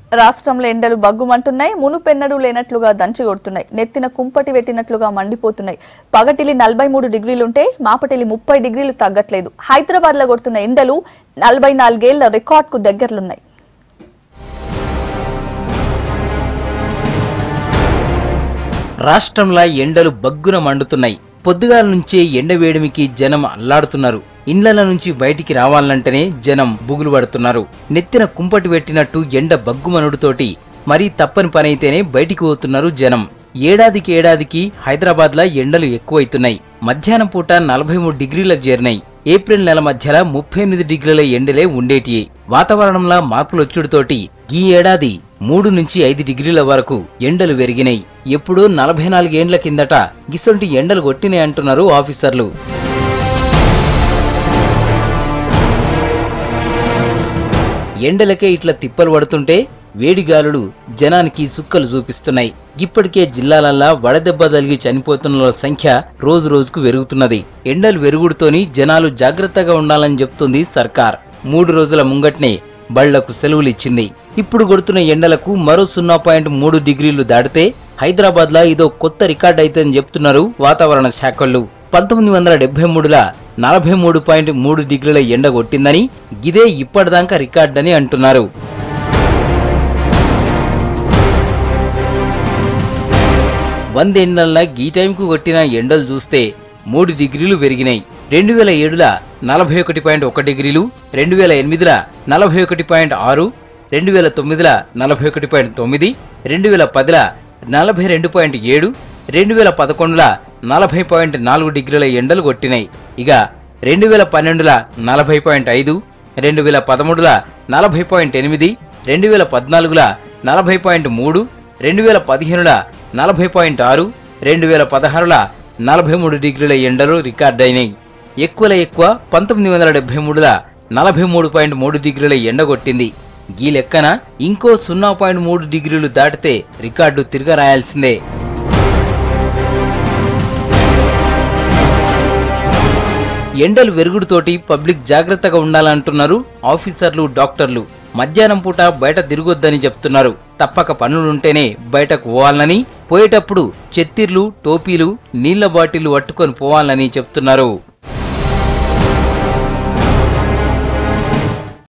రాష్ట్రంలో ఎండలు బగ్గుమంటున్నాయి మునుపెన్నడూ లేనట్లుగా దంచి కొడుతున్నాయి నెత్తిన కుంపటి పెట్టినట్లుగా మండిపోతున్నాయి పగటిలి నలభై మూడు డిగ్రీలుంటే మాపటిలి ముప్పై డిగ్రీలు తగ్గట్లేదు హైదరాబాద్ లో కొడుతున్న ఎండలు నలభై నాలుగేళ్ల రికార్డుకు దగ్గరలున్నాయి రాష్ట్రంలో ఎండలు బగ్గున మండుతున్నాయి పొద్దుగాల నుంచే ఎండ వేడిమికి జనం అల్లాడుతున్నారు ఇండ్ల నుంచి బయటికి రావాలంటేనే జనం బుగులు పడుతున్నారు నెత్తిన కుంపటి పెట్టినట్టు ఎండ బగ్గుమనుడుతోటి మరీ తప్పని పని అయితేనే బయటికి పోతున్నారు జనం ఏడాదికి ఏడాదికి హైదరాబాద్లో ఎండలు ఎక్కువైతున్నాయి మధ్యాహ్నం పూట నలభై మూడు డిగ్రీలకు చేరినాయి ఏప్రిల్ నెల మధ్యలో ముప్పై ఎనిమిది డిగ్రీల ఎండలే ఉండేటియే వాతావరణంలో మార్పులొచ్చుడుతోటి ఈ ఏడాది మూడు నుంచి ఐదు డిగ్రీల వరకు ఎండలు పెరిగినాయి ఎప్పుడూ నలభై నాలుగేండ్ల కిందట గిసొంటి ఎండలు కొట్టినాయి అంటున్నారు ఆఫీసర్లు ఎండలకే ఇట్లా తిప్పలు పడుతుంటే వేడిగాలులు జనానికి సుక్కలు చూపిస్తున్నాయి ఇప్పటికే జిల్లాలల్లా వడదెబ్బ తగిలి చనిపోతున్న వాళ్ళ సంఖ్య రోజు రోజుకు పెరుగుతున్నది ఎండలు వెరుగుడుతోని జనాలు జాగ్రత్తగా ఉండాలని చెప్తుంది సర్కార్ మూడు రోజుల ముంగట్నే బళ్లకు సెలవులు ఇచ్చింది ఇప్పుడు కొడుతున్న ఎండలకు మరో సున్నా పాయింట్ మూడు డిగ్రీలు దాటితే హైదరాబాద్ లో ఇదో కొత్త రికార్డ్ అయితేని చెప్తున్నారు వాతావరణ శాఖలు పంతొమ్మిది వందల డెబ్బై మూడుల నలభై మూడు పాయింట్ మూడు డిగ్రీల ఎండ కొట్టిందని ఇదే ఇప్పటిదాకా రికార్డని అంటున్నారు వందేళ్లల్లా ఈ టైంకు కొట్టిన ఎండలు చూస్తే మూడు డిగ్రీలు పెరిగినాయి రెండు వేల ఏడుల నలభై ఒకటి పాయింట్ ఒక డిగ్రీలు రెండు వేల ఎనిమిదిల నలభై ఒకటి పాయింట్ ఆరు రెండు వేల తొమ్మిదిల నలభై ఒకటి పాయింట్ తొమ్మిది రెండు వేల పదిల నలభై రెండు పాయింట్ ఏడు రెండు వేల పదకొండుల నలభై పాయింట్ నాలుగు డిగ్రీల ఎండలు కొట్టినాయి ఇక రెండు వేల పన్నెండుల నలభై పాయింట్ ఐదు రెండు వేల పదమూడుల నలభై పాయింట్ ఎనిమిది రెండు వేల పద్నాలుగుల నలభై పాయింట్ మూడు రెండు వేల పదిహేనుల నలభై పాయింట్ ఆరు రెండు వేల పదహారుల నలభై మూడు డిగ్రీల ఎండలు రికార్డైనాయి ఎక్కువల ఎక్కువ పంతొమ్మిది వందల డెబ్బై మూడుల నలభై మూడు పాయింట్ మూడు డిగ్రీల ఎండ కొట్టింది ఈ లెక్కన ఇంకో సున్నా పాయింట్ మూడు డిగ్రీలు దాటితే రికార్డు తిరగరాయాల్సిందే ఎండలు వెరుగుడుతోటి పబ్లిక్ జాగ్రత్తగా ఉండాలంటున్నారు ఆఫీసర్లు డాక్టర్లు మధ్యాహ్నం పూట బయట తిరగొద్దని చెప్తున్నారు తప్పక పనులుంటేనే బయటకు పోవాలని పోయేటప్పుడు చెత్తిర్లు టోపీలు నీళ్ల బాటిళ్లు పట్టుకొని పోవాలని చెప్తున్నారు